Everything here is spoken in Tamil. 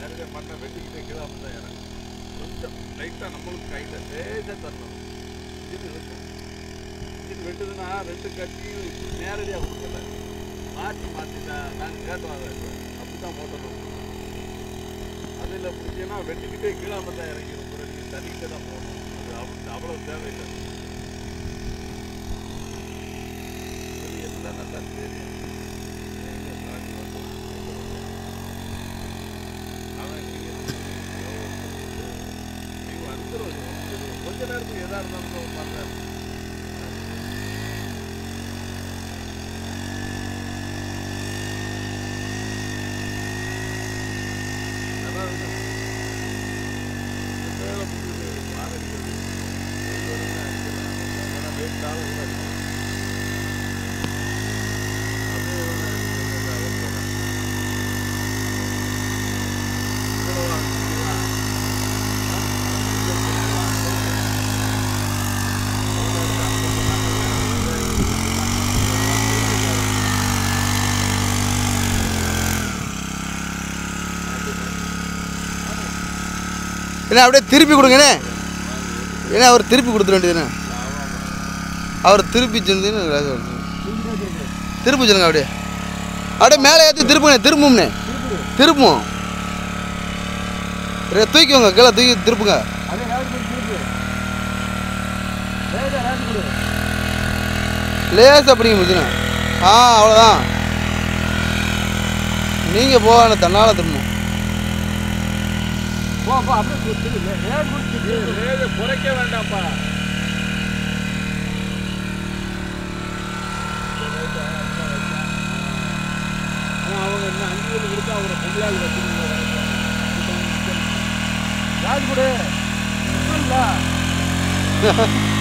கழுதை மண்ணை வெட்டிக்கிட்டே கீழே தான் இறங்கும் கொஞ்சம் லைட்டாக நம்மளுக்கு கையில் லேசாக தரணும் இது இருக்கும் இது வெட்டுதுன்னா ரெண்டு கட்டியும் இப்படி நேரடியாக கொடுக்கல மாற்றி மாற்றிட்டா நாங்கள் கேட்டோம் அதை அப்படி தான் போட்டணும் அதில் பிடிச்சிங்கன்னா வெட்டிக்கிட்டே கீழே தான் இறங்கிடும் ஒரு நீங்கள் தள்ளிக்கிட்டே தான் போகணும் அது அவ்வளோ அவ்வளோ தேவையில்லை வெளியே இருந்தால் நல்லா தெரியும் எங்க காட்டு வந்து எங்க வந்து. அவன் நீங்க நீ வந்துடும் கொஞ்ச நேரத்துக்கு எதா இருந்தாலும் பார்த்தாரு என்ன அப்படியே திருப்பி கொடுங்கண்ணே ஏன்னா அவர் திருப்பி கொடுத்துட வேண்டியதுண்ணே அவர் திருப்பி செஞ்சு திருப்பி சொல்லுங்க அப்படியே அப்படியே மேலே ஏற்றி திருப்புங்கண்ணே திரும்பும்ண்ணே திருப்பும் அப்படியே தூக்கிக்கோங்க கீழே தூக்கி திருப்புங்க அதே ராஜ் கொடு திருப்பி லேசா ராஜ் கொடு லேசாக பிடிங்க முடிச்சுண்ணே ஆ அவ்வளோதான் நீங்கள் போக தன்னால் திரும்பும் போ போ அப்படியே கொடு, திருப்பி ராஜ் கொடு திருப்பி குறைக்க வேண்டாம்ப்பா ஆனா அவங்க இன்னும் அஞ்சு வேலு கொடுத்தா அவரை பொங்கலால் வச்சுருந்தாங்க ராஜ் கொடு இல்ல